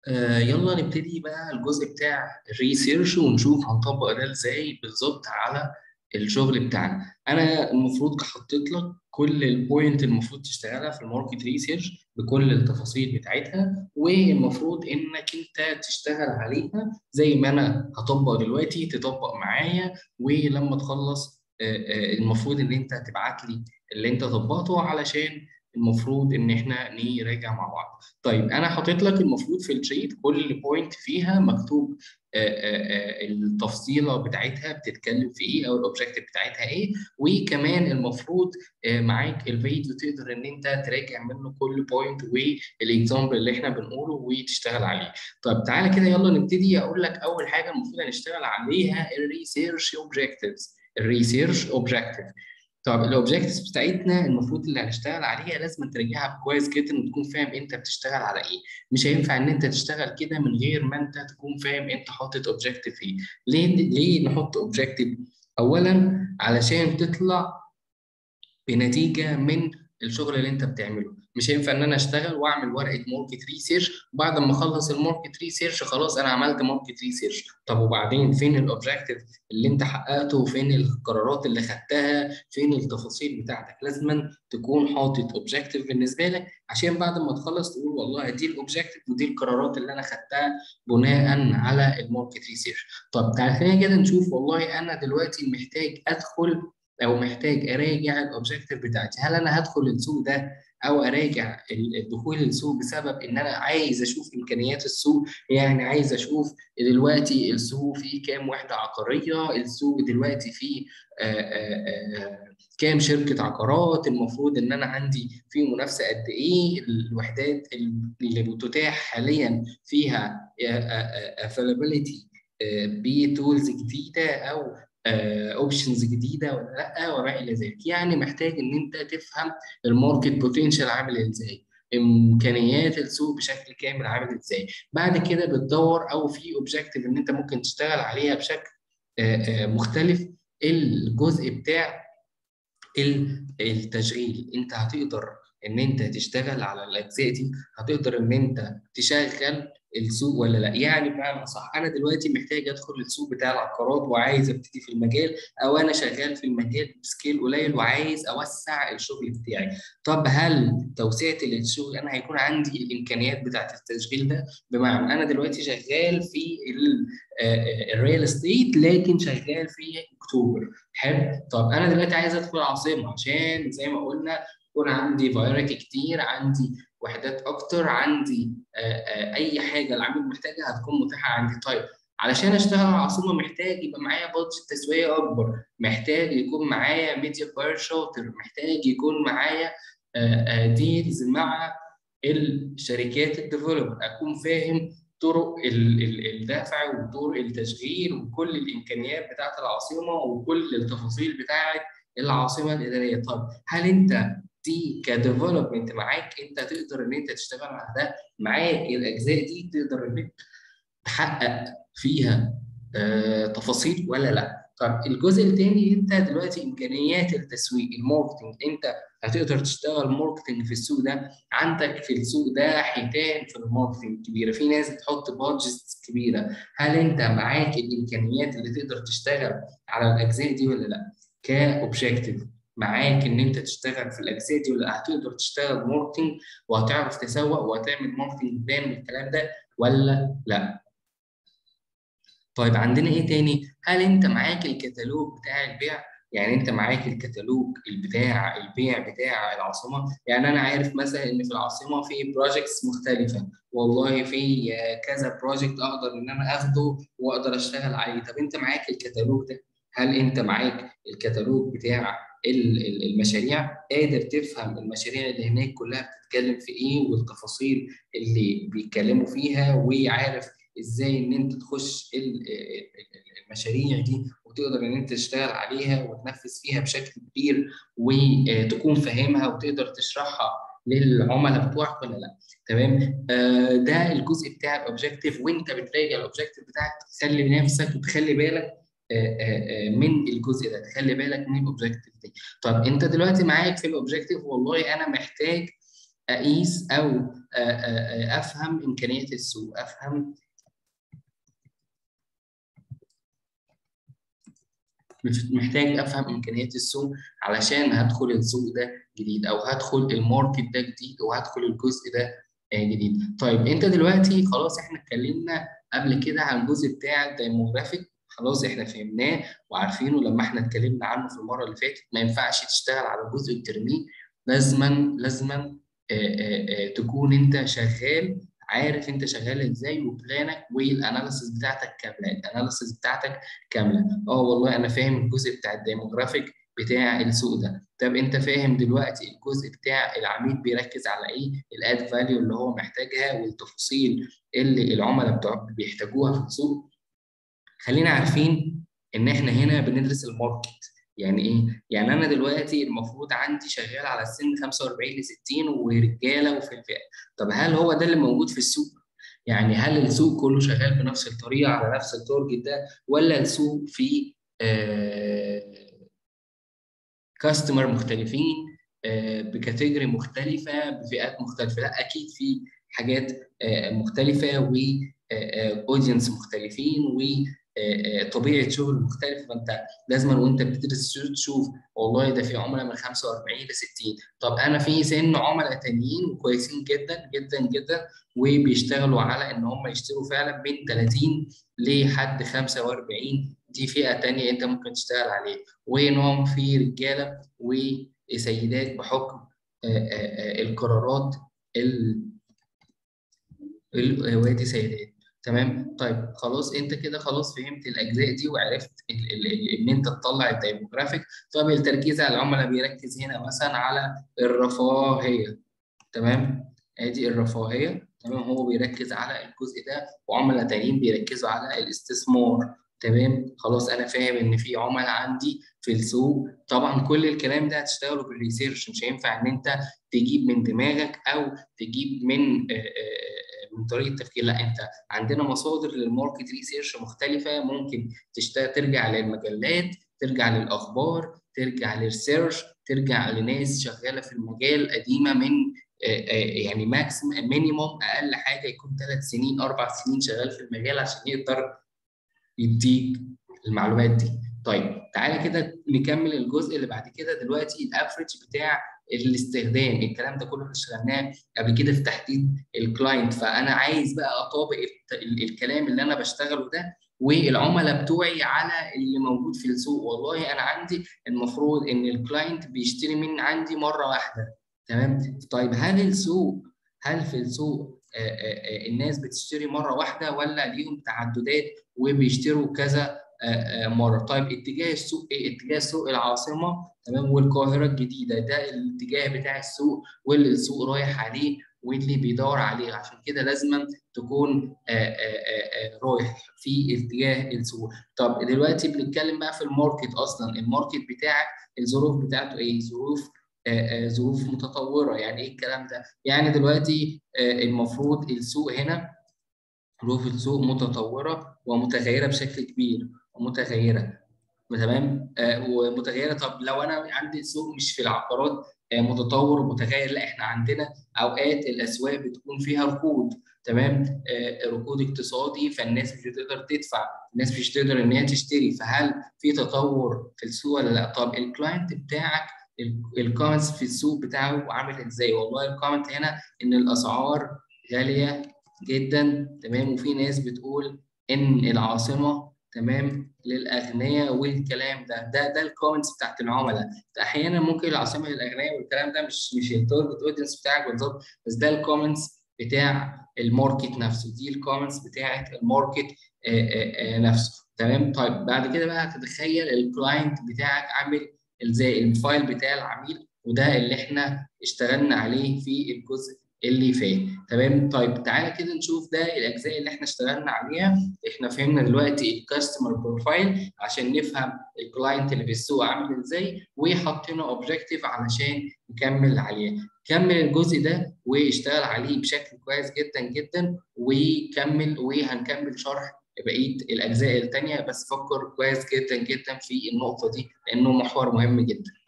آه يلا نبتدي بقى الجزء بتاع الريسيرش ونشوف هنطبق ده ازاي بالظبط على الشغل بتاعنا انا المفروض حطيت لك كل البوينت المفروض تشتغلها في الماركت ريسيرش بكل التفاصيل بتاعتها والمفروض انك انت تشتغل عليها زي ما انا هطبق دلوقتي تطبق معايا ولما تخلص آه آه المفروض ان انت تبعت لي اللي انت طبقته علشان المفروض ان احنا نراجع مع بعض طيب انا حاطط لك المفروض في الشيت كل بوينت فيها مكتوب التفصيله بتاعتها بتتكلم في ايه او الاوبجيكتيف بتاعتها ايه وكمان المفروض معاك الفيديو تقدر ان انت تراجع منه كل بوينت والاكزامبل اللي احنا بنقوله وتشتغل عليه طيب تعالى كده يلا نبتدي اقول لك اول حاجه المفروض هنشتغل عليها الريسيرش اوبجيكتيفز الريسيرش اوبجيكتيف طب الاوبجكتيفز بتاعتنا المفروض اللي هنشتغل عليها لازم تراجعها كويس جدا وتكون فاهم انت بتشتغل على ايه مش هينفع ان انت تشتغل كده من غير ما انت تكون فاهم انت حاطط اوبجكتيف ايه ليه ليه نحط اوبجكتيف اولا علشان تطلع بنتيجه من الشغل اللي انت بتعمله مش هينفع ان انا اشتغل واعمل ورقه ماركت ريسيرش بعد ما اخلص الماركت ريسيرش خلاص انا عملت ماركت ريسيرش طب وبعدين فين الاوبجكتيف اللي انت حققته وفين القرارات اللي خدتها فين التفاصيل بتاعتك لازما تكون حاطط اوبجكتيف بالنسبه لك عشان بعد ما تخلص تقول والله دي الاوبجكتيف ودي القرارات اللي انا خدتها بناء على الماركت ريسيرش طب تعالى خلينا كده نشوف والله انا دلوقتي محتاج ادخل او محتاج اراجع الاوبجكتيف بتاعتي هل انا هدخل السوق ده او اراجع الدخول للسوق بسبب ان انا عايز اشوف امكانيات السوق يعني عايز اشوف دلوقتي السوق فيه كام وحده عقاريه السوق دلوقتي فيه كام شركه عقارات المفروض ان انا عندي في منافسه قد ايه الوحدات اللي بتتاح حاليا فيها افيلابيلتي بتولز جديده او اوبشنز جديده ولا لا وما الى ذلك يعني محتاج ان انت تفهم الماركت بوتنشال عامل ازاي امكانيات السوق بشكل كامل عامل ازاي بعد كده بتدور او في اوبجكتيف ان انت ممكن تشتغل عليها بشكل مختلف الجزء بتاع التشغيل انت هتقدر ان انت تشتغل على الاجزاء دي هتقدر ان انت تشغل السوق ولا لا يعني بمعنى صح انا دلوقتي محتاج ادخل السوق بتاع العقارات وعايز ابتدي في المجال او انا شغال في المجال بسكيل قليل وعايز اوسع الشغل بتاعي طب هل توسعه الشغل انا هيكون عندي الامكانيات بتاعه التشغيل ده بمعنى انا دلوقتي شغال في الريال استيت لكن شغال في اكتوبر حلو طب انا دلوقتي عايز ادخل عاصمه عشان زي ما قلنا يكون عندي فايرات كتير عندي وحدات اكتر عندي آآ آآ اي حاجه العميل محتاجها هتكون متاحه عندي طيب علشان اشتغل على العاصمه محتاج يبقى معايا بادجت تسويقيه اكبر محتاج يكون معايا ميديا باير شاطر محتاج يكون معايا ديلز مع الشركات الديفلوبر اكون فاهم طرق الدفع وطرق التشغيل وكل الامكانيات بتاعه العاصمه وكل التفاصيل بتاعه العاصمه الاداريه طب هل انت دي كديفلوبمنت معاك انت تقدر ان انت تشتغل على ده معاك الاجزاء دي تقدر ان انت تحقق فيها آه تفاصيل ولا لا طب الجزء الثاني انت دلوقتي امكانيات التسويق الماركتنج انت هتقدر تشتغل ماركتنج في السوق ده عندك في السوق ده حيتان في الماركتنج كبيره في ناس بتحط بادجت كبيره هل انت معاك الامكانيات اللي تقدر تشتغل على الاجزاء دي ولا لا كاوبجكتيف معاك ان انت تشتغل في الاجزاء دي ولا هتقدر تشتغل ماركتنج وهتعرف تسوق وهتعمل ماركتنج بلان والكلام ده ولا لا طيب عندنا ايه تاني هل انت معاك الكتالوج بتاع البيع يعني انت معاك الكتالوج بتاع البيع بتاع العاصمه يعني انا عارف مثلا ان في العاصمه في بروجكتس مختلفه والله في كذا بروجكت اقدر ان انا اخده واقدر اشتغل عليه طب انت معاك الكتالوج ده هل انت معاك الكتالوج بتاع المشاريع قادر تفهم المشاريع اللي هناك كلها بتتكلم في ايه والتفاصيل اللي بيتكلموا فيها وعارف ازاي ان انت تخش المشاريع دي وتقدر ان انت تشتغل عليها وتنفذ فيها بشكل كبير وتكون فاهمها وتقدر تشرحها للعملاء بتوعك ولا لا تمام آه ده الجزء بتاع الاوبجيكتيف وانت بتراجع الاوبجيكتيف بتاعك تخلي نفسك وتخلي بالك من الجزء ده تخلي بالك من الاوبجيكتيف دي طب انت دلوقتي معاك في الاوبجيكتيف والله انا محتاج اقيس او افهم امكانيات السوق افهم محتاج افهم امكانيات السوق علشان هدخل السوق ده جديد او هدخل الماركت ده جديد وهدخل الجزء ده جديد طيب انت دلوقتي خلاص احنا اتكلمنا قبل كده عن الجزء بتاع الديموغرافيك خلاص احنا فهمناه وعارفينه لما احنا اتكلمنا عنه في المره اللي فاتت ما ينفعش تشتغل على الجزء الترمي لازما لازما تكون انت شغال عارف انت شغال ازاي وبلانك والاناليسيس بتاعتك كامله الاناليسيس بتاعتك كامله اه والله انا فاهم الجزء بتاع الديموغرافيك بتاع السوق ده طب انت فاهم دلوقتي الجزء بتاع العميل بيركز على ايه الاد فاليو اللي هو محتاجها والتفاصيل اللي العملاء بتوع بيحتاجوها في السوق خلينا عارفين ان احنا هنا بندرس الماركت يعني ايه؟ يعني انا دلوقتي المفروض عندي شغال على السن 45 ل 60 ورجاله وفي الفئه، طب هل هو ده اللي موجود في السوق؟ يعني هل السوق كله شغال بنفس الطريقه على نفس التارجت ده ولا السوق فيه آه كاستمر مختلفين آه بكاتيجوري مختلفه بفئات مختلفه؟ لا اكيد في حاجات آه مختلفه و اودينس مختلفين و طبيعه شغل مختلفه فانت لازم وانت بتدرس تشوف والله ده في عملاء من 45 ل 60 طب انا في سن عملاء تانيين كويسين جدا جدا جدا وبيشتغلوا على ان هم يشتروا فعلا من 30 لحد 45 دي فئه تانية انت ممكن تشتغل عليها ونوعهم في رجاله وسيدات بحكم القرارات وادي سيدات تمام طيب خلاص انت كده خلاص فهمت الاجزاء دي وعرفت ال ال ال ان انت تطلع الديموغرافيك طب التركيز على العملاء بيركز هنا مثلا على الرفاهيه تمام ادي الرفاهيه تمام هو بيركز على الجزء ده وعملاء تانيين بيركزوا على الاستثمار تمام خلاص انا فاهم ان في عملاء عندي في السوق طبعا كل الكلام ده هتشتغله بالريسيرش مش هينفع ان انت تجيب من دماغك او تجيب من آآ آآ من طريقه التفكير لا انت عندنا مصادر للماركت ريسيرش مختلفه ممكن تشتغل ترجع للمجلات ترجع للاخبار ترجع للريسيرش ترجع لناس شغاله في المجال قديمه من يعني ماكسيم مينيموم اقل حاجه يكون ثلاث سنين اربع سنين شغال في المجال عشان يقدر يديك المعلومات دي طيب تعالى كده نكمل الجزء اللي بعد كده دلوقتي الافريج بتاع الاستخدام الكلام ده كله اللي اشتغلناه قبل كده في تحديد الكلاينت فانا عايز بقى اطابق الكلام اللي انا بشتغله ده والعملاء بتوعي على اللي موجود في السوق والله انا عندي المفروض ان الكلاينت بيشتري من عندي مره واحده تمام طيب هل السوق هل في السوق آآ آآ الناس بتشتري مره واحده ولا ليهم تعددات وبيشتروا كذا مره طيب اتجاه السوق ايه اتجاه سوق العاصمه تمام والقاهره الجديده ده الاتجاه بتاع السوق واللي السوق رايح عليه واللي بيدور عليه عشان كده لازم تكون آآ رايح في اتجاه السوق طب دلوقتي بنتكلم بقى في الماركت اصلا الماركت بتاعك الظروف بتاعته ايه ظروف ظروف متطوره يعني ايه الكلام ده يعني دلوقتي المفروض السوق هنا ظروف السوق متطوره ومتغيره بشكل كبير ومتغيره تمام آه ومتغيره طب لو انا عندي سوق مش في العقارات آه متطور ومتغير لا احنا عندنا اوقات الاسواق بتكون فيها ركود تمام آه ركود اقتصادي فالناس مش بتقدر تدفع الناس مش تقدر ان هي تشتري فهل في تطور في السوق ولا لا طب الكلاينت بتاعك الكومنتس في السوق بتاعه عامل ازاي والله الكومنت هنا ان الاسعار غاليه جدا تمام وفي ناس بتقول ان العاصمه تمام للاغنياء والكلام ده ده ده الكومنتس بتاعت العملاء احيانا ممكن العاصمه للاغنياء والكلام ده مش مش التارجت اودينس بتاعك بالظبط بس ده الكومنتس بتاع الماركت نفسه دي الكومنتس بتاعت الماركت نفسه تمام طيب بعد كده بقى هتتخيل الكلاينت بتاعك عامل ازاي الفايل بتاع العميل وده اللي احنا اشتغلنا عليه في الجزء اللي فات تمام طيب تعالى كده نشوف ده الاجزاء اللي احنا اشتغلنا عليها احنا فهمنا دلوقتي الكاستمر بروفايل عشان نفهم الكلاينت اللي في السوق عامل ازاي وحطينا اوبجيكتيف علشان نكمل عليه كمل الجزء ده واشتغل عليه بشكل كويس جدا جدا وكمل وهنكمل شرح بقيه الاجزاء الثانيه بس فكر كويس جدا جدا في النقطه دي لانه محور مهم جدا